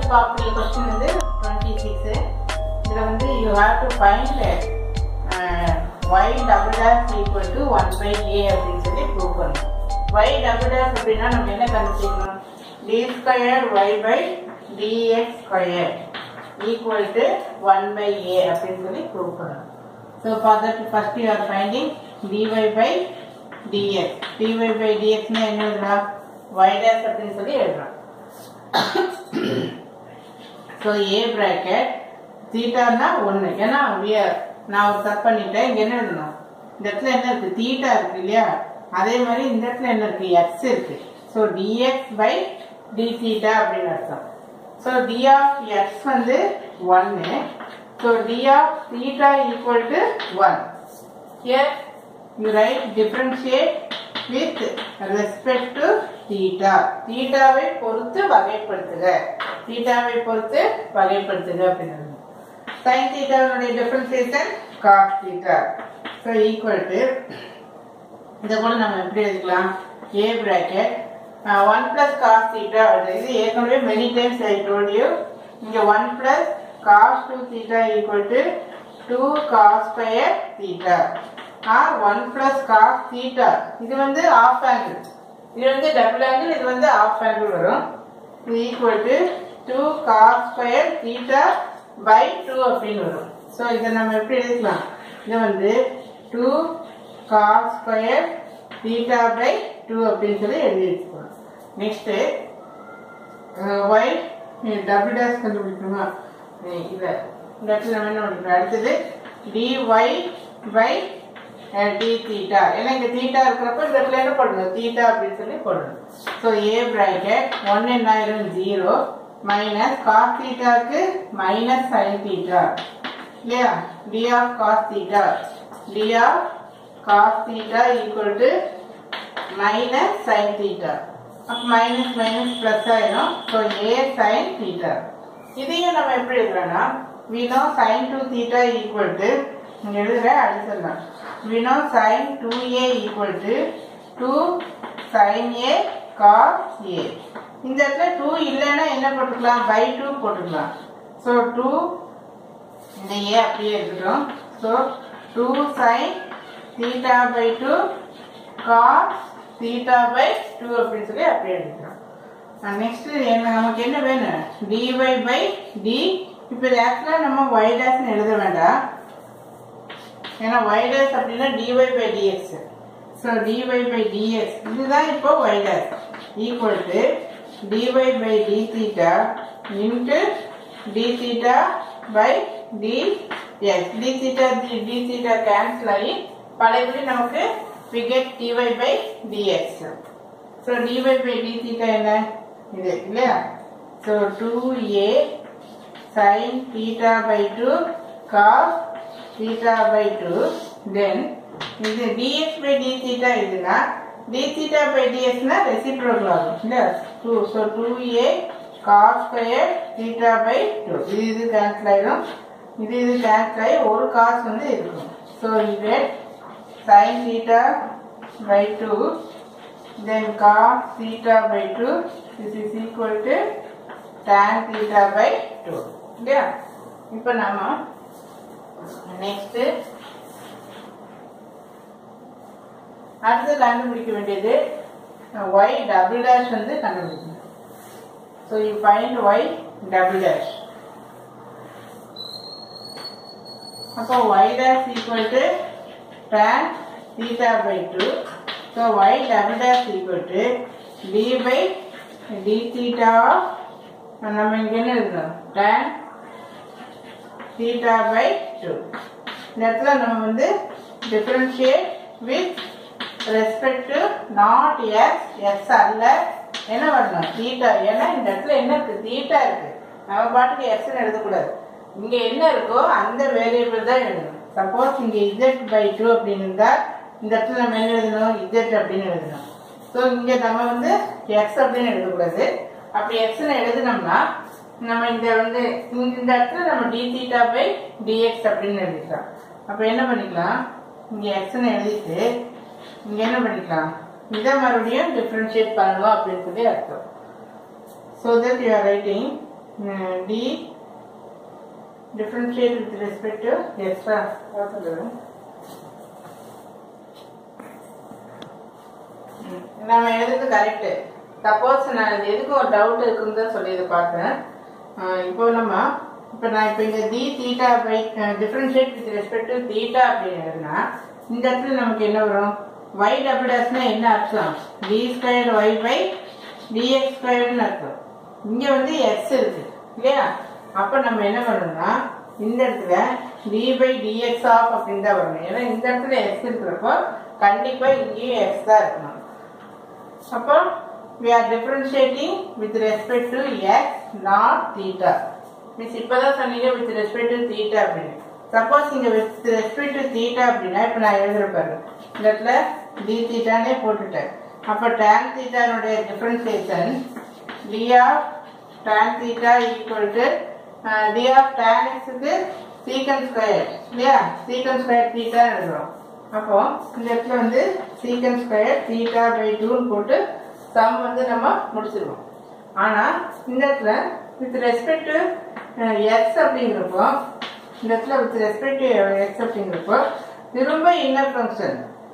பார்க்குற கொஸ்டின் வந்து twenty six இதில் வந்து you have to find y double dash equal to one by a அப்படின்னு சொல்லி ப்ரூவ் பண்ணணும் ஒய் டபுள் டேஷ் அப்படின்னா நம்ம என்ன கண்டுபிடிக்கணும் d square y by dx square equal to one by a அப்படின்னு சொல்லி ப்ரூவ் பண்ணணும் so for that first you are finding dy by dx dy by டிஎக்ஸ்னா என்ன எழுதலாம் ஒய் டேஷ் அப்படின்னு சொல்லி எழுதலாம் ஸோ ஏ ப்ராக்கெட் தீட்டானா ஒன்று ஏன்னா we are- நான் ஒரு தப்பு பண்ணிட்டேன் இங்கே என்ன எழுதணும் இந்த இடத்துல என்ன இருக்கு தீட்டா இருக்கு இல்லையா அதே மாதிரி இந்த இடத்துல என்ன இருக்கு எக்ஸ் இருக்கு so dx by d theta அப்படின்னு அர்த்தம் ஸோ டி ஆஃப் எக்ஸ் வந்து ஒன்று so d of theta equal to one here you write differentiate with respect to theta தீட்டாவை பொறுத்து வகைப்படுத்துக தீட்டாவை பொறுத்து வகைப்படுத்துக அப்படின்னு sin தீட்டாவினுடைய differentiation cos theta so equal to இதை கூட நம்ம எப்படி எழுதிக்கலாம் a bracket one plus cos theta இது ஏற்கனவே many times I told you இங்கே one plus cos two theta equal to two cos square theta or one plus cos theta இது வந்து ஆஃப் ஆங்கிள் இது வந்து டபுள் ஆங்கிள் இது வந்து of angle வரும் இது equal to two cos square theta by two அப்படின்னு வரும் ஸோ இதை நம்ம எப்படி எழுதிக்கலாம் இது வந்து two cos square theta by two அப்படின்னு சொல்லி எழுதி வச்சுக்கலாம் நெக்ஸ்ட்டு ஒய் டபுள் டேஷ் கண்டுபிடிக்கணுமா இதை இந்த இடத்துல நம்ம என்ன பண்ணிக்கலாம் அடுத்தது டிஒய் பை டி தீட்டா ஏன்னா இங்கே தீட்டா இருக்கிறப்ப இந்த இடத்துல என்ன போடணும் தீட்டா அப்படின்னு சொல்லி போடணும் ஸோ ஏ பிராக்கெட் ஒன் என்ன ஆயிரும் ஜீரோ மைனஸ் காஸ் தீட்டாக்கு மைனஸ் சைன் தீட்டா இல்லையா d of cos theta d of cos theta equal to minus sine theta அப்போ மைனஸ் மைனஸ் ப்ளஸ் ஆயிடும் ஸோ ஏ சைன் தீட்டா இதையும் நம்ம எப்படி எழுதுறோம்னா we know sin 2 theta equal to இங்க எழுதுற அடிச்சிடலாம் we know sin 2a equal to 2 sin a cos a இந்த இடத்துல 2 இல்லைன்னா என்ன போட்டுக்கலாம் பை 2 போட்டுக்கலாம் ஸோ 2 இந்த a அப்படியே இருக்கட்டும் so 2 sin theta by 2 cos theta by 2 அப்படின்னு சொல்லி அப்படியே எடுக்கிறோம் நெக்ஸ்ட் என்ன நமக்கு என்ன வேணும் dy பை டி இப்போ இது ஆக்சுவலாக நம்ம y டேஷ்னு எழுத வேண்டாம் ஏன்னா y டேஷ் அப்படின்னா dy by dx so dy by dx இதுதான் இப்போ y dash equal to dy by d theta into d theta by dx d theta d theta cancel ஆகி பழையபடி நமக்கு we get dy by dx so dy by d theta என்ன இது இல்லையா so two a sin theta by 2 cos theta by 2 then இது dx by d theta இதுனா d theta by dx னா reciprocal ஆகும் இல்லையா 2 so 2a cos square theta by 2 இது இது கேன்சல் ஆயிடும் இது இது கேன்சல் ஆகி ஒரு காஸ் வந்து இருக்கும் so you get sin theta by 2 then cos theta by 2 this is equal to tan theta by 2 இல்லையா இப்போ நாம நெக்ஸ்ட் அடுத்து கண்டுபிடிக்க வேண்டியது y டபுள் டேஷ் வந்து கண்டுபிடிக்கணும் so you find y double dash அப்போ y dash equal to tan theta by 2 so y double dash equal to d by d theta of நம்ம இங்க என்ன எழுதணும் tan theta by 2 இந்த இடத்துல நம்ம வந்து differentiate with respect to not x x அல்ல என்ன வரணும் theta ஏன்னா இந்த இடத்துல என்ன இருக்கு theta இருக்கு நம்ம பாட்டுக்கு x ன்னு எழுதக்கூடாது இங்க என்ன இருக்கோ அந்த வேரியபிள் தான் எழுதணும் சப்போஸ் இங்க z பை டூ அப்படின்னு இருந்தா இந்த இடத்துல நம்ம என்ன எழுதணும் z அப்படின்னு எழுதணும் ஸோ இங்க நம்ம வந்து x அப்படின்னு எழுதக்கூடாது அப்படி எக்ஸ்னு எழுதினோம்னா நம்ம இந்த வந்து இந்த இந்த இடத்துல நம்ம டி தீட்டா பை டிஎக்ஸ் அப்படின்னு எழுதிக்கலாம் அப்போ என்ன பண்ணிக்கலாம் இங்கே எக்ஸ்னு எழுதிட்டு இங்கே என்ன பண்ணிக்கலாம் இதை மறுபடியும் டிஃப்ரென்ஷியேட் பண்ணணும் அப்படின்னு சொல்லி அர்த்தம் so that you are writing d differentiate with respect to extra what is it? ம், நம்ம எழுதுறது கரெக்டு சப்போஸ் நான் இது எதுக்கு ஒரு டவுட் இருக்குன்னு தான் சொல்லி இதை பார்த்தேன் ஆஹ் இப்போ நம்ம இப்போ நான் இப்போ இங்கே d theta by differentiate with respect to theta அப்படின்னா இந்த இடத்துல நமக்கு என்ன வரும் y டபுள் டேஷ்னா என்ன அர்த்தம் d square y by d x ஸ்கொயர்னு அர்த்தம் இங்கே வந்து எக்ஸ் இருக்கு இல்லையா அப்போ நம்ம என்ன பண்ணணும்னா இந்த இடத்துல டி பை டிஎக்ஸ் ஆஃப் அப்படின்னு தான் வரணும் ஏன்னா இந்த இடத்துல எக்ஸ் இருக்கிறப்போ கண்டிப்பாக இங்கேயும் எக்ஸ் தான் இருக்கணும் அப்போ we are differentiating with respect to x not theta miss இப்பதான் சொன்னீங்க with respect to theta அப்படின்னு சப்போஸ் இங்க with respect to theta அப்படின்னா இப்ப நான் எழுதுற பாருங்க இந்த இடத்துல d தீட்டானே போட்டுட்டேன் அப்ப tan தீட்டானுடைய differentiation d of tan theta equal to uh, d of tan x க்கு secant square இல்லையா secant square theta எழுதுறோம் அப்போ இந்த இடத்துல வந்து சீக்கன் ஸ்கொயர் தீட்டா பை டூன்னு போட்டு சம் வந்து நம்ம முடிச்சிருவோம் ஆனா இந்த இடத்துல வித் ரெஸ்பெக்ட் டு எக்ஸ் அப்படிங்கிறப்போ இந்த இடத்துல வித் ரெஸ்பெக்ட் டு எக்ஸ் அப்படிங்கிறப்போ திரும்ப இன்னர் ஃபங்க்ஷன்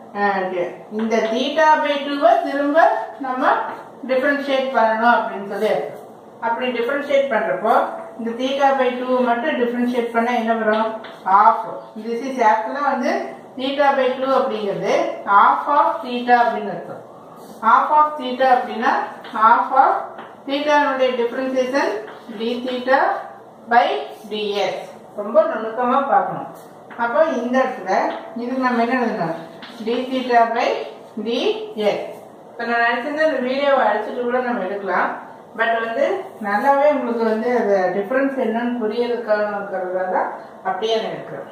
இந்த தீட்டா பை டூவை திரும்ப நம்ம டிஃபரன்ஷியேட் பண்ணணும் அப்படின்னு சொல்லி இருக்கு அப்படி டிஃபரன்ஷியேட் பண்றப்போ இந்த தீட்டா பை டூ மட்டும் டிஃபரன்ஷியேட் பண்ணா என்ன வரும் ஆஃப் திஸ் இஸ் ஆக்சுவலா வந்து தீட்டா பை டூ அப்படிங்கிறது ஆஃப் ஆஃப் தீட்டா அப்படின்னு அர்த்தம் ஆஃப் ஆஃப் தீட்டா அப்படின்னா ஆஃப் ஆஃப் தீட்டானுடைய differentiation d theta by d x ரொம்ப நுணுக்கமா பார்க்கணும் அப்போ இந்த இடத்துல இதுக்கு நம்ம என்ன எழுதணும் டி தீட்டா பை டிஎக்ஸ் இப்போ நான் நினச்சிருந்தா இந்த வீடியோவை அடிச்சுட்டு கூட நம்ம எடுக்கலாம் பட் வந்து நல்லாவே உங்களுக்கு வந்து அது டிஃப்ரென்ஸ் என்னன்னு புரியறதுக்கானங்கிறதால அப்படியே நான் எடுக்கிறேன்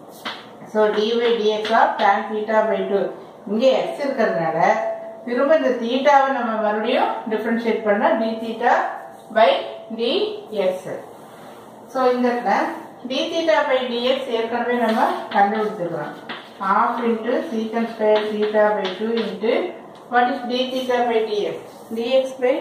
so dy dx of tan theta by two இங்கே x இருக்கிறதுனால திரும்ப இந்த தீட்டாவை நம்ம மறுபடியும் டிஃபரன்ஷியேட் பண்ணா d theta by dx so இந்த இடத்துல டி தீட்டா பை dx ஏற்கனவே நம்ம கண்டுபிடிச்சிருக்கிறோம் half into secant square theta by 2 into what is d theta by dx dx by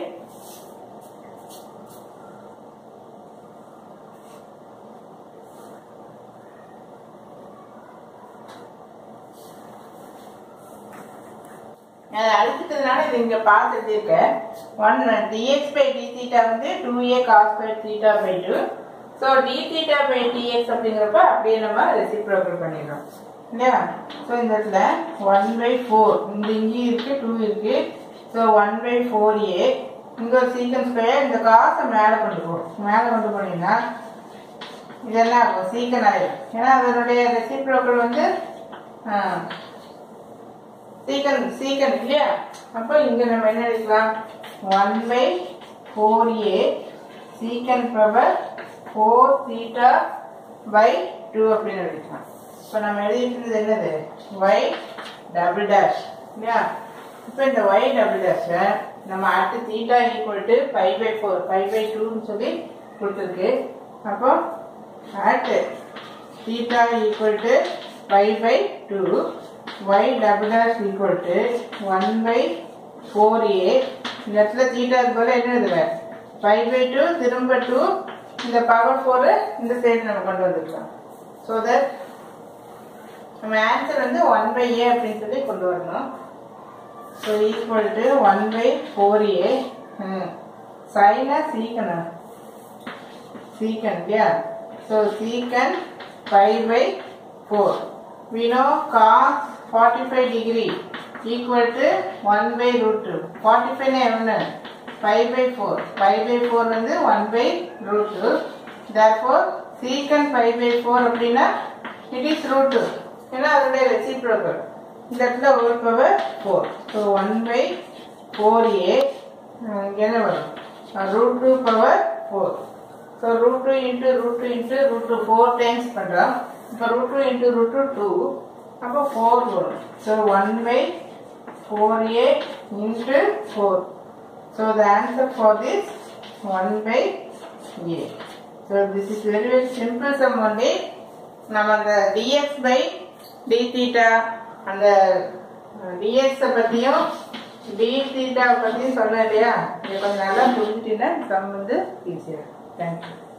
அதை அழிச்சிட்டதுனால இது இங்க பார்த்து எழுதியிருக்கேன் one d x by d theta வந்து two a cos by theta by two so d theta by d x அப்படிங்கிறப்ப அப்படியே நம்ம reciprocal பண்ணிடுறோம் இல்லையா ஸோ இந்த இடத்துல ஒன் பை ஃபோர் இந்த இங்கேயும் இருக்கு டூ இருக்கு so one by four a இங்க ஒரு சீக்கன் ஸ்கொயர் இந்த காசை மேலே கொண்டு போகும் மேலே கொண்டு போனீங்கன்னா இதெல்லாம் ஆகும் சீக்கன் ஆயிடும் ஏன்னா அதனுடைய ரெசிப்ரோக்கல் வந்து சீக்கன் சீக்கன் இல்லையா அப்போ இங்க நம்ம என்ன எழுதிக்கலாம் one by four a secant power four theta by two அப்படின்னு எழுதிக்கலாம் இப்போ நம்ம எழுதிட்டு என்னது ஒய் டபுள் டேஷ் இல்லையா இப்போ இந்த ஒய் டபுள் டேஷை நம்ம அடுத்து theta equal to five by four five by டூன்னு சொல்லி கொடுத்துருக்கு அப்போ at theta equal to five by two y double dash equal to 1 by 4a இந்த இடத்துல தீட்டா போல என்ன எழுதுவேன் 5 by 2 திரும்ப 2 இந்த பவர் 4 இந்த சைடு நம்ம கொண்டு வந்துக்கலாம் ஸோ தட் நம்ம ஆன்சர் வந்து 1 by a அப்படின்னு சொல்லி கொண்டு வரணும் so equal to one by four a சைனா சீக்கனா secant yeah so secant 5 by 4 we know cos 45 degree equal to 1 by root 2 45 னா என்ன 5 by 4 5 by 4 வந்து 1 by root 2 therefore secant 5 by 4 அப்படின்னா it is root 2 ஏன்னா அதனுடைய reciprocal இந்த இடத்துல ஒரு பவர் 4 so 1 by 4a அஹ் இங்க என்ன வரும் root two power four so root two into root two into root two four times பண்ணுறோம் இப்போ root two into root two two அப்போ ஃபோர் வரும் so one by four a into four so the answer for this one by a so this is very very simple sum only நம்ம அந்த dx by d theta அந்த டிஎக்ஸை பற்றியும் D theta பற்றியும் சொன்னேன் இல்லையா இதை கொஞ்சம் நல்லா புரிஞ்சுட்டீங்கன்னா சம் வந்து ஈஸியாக தேங்க்யூ